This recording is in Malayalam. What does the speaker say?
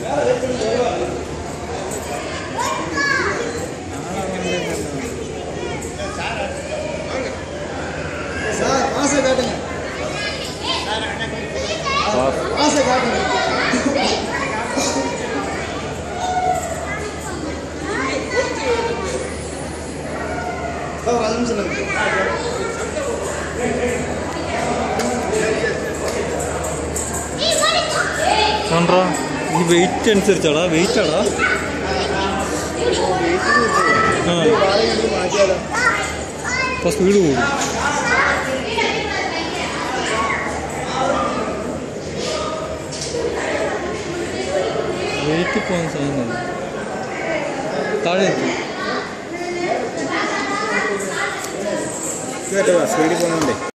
சார் ஆசை காட்டுங்க ஆசை காட்டுங்க சார் ஒரு அஞ்சு நிமிஷம் இருங்க. കണ്ടാ ഈ വെയിറ്റ് അനുസരിച്ചാടാ വെയിറ്റ് ആടാ ആ வாழைகளை மாட்டியாலോ അപ്പോൾ സ്പീഡ് കൂടും വെയിറ്റ് പോകുന്ന സാധനം താഴെ എത്തി കേട്ടോ സ്പീഡിൽ പോകുന്നുണ്ടേ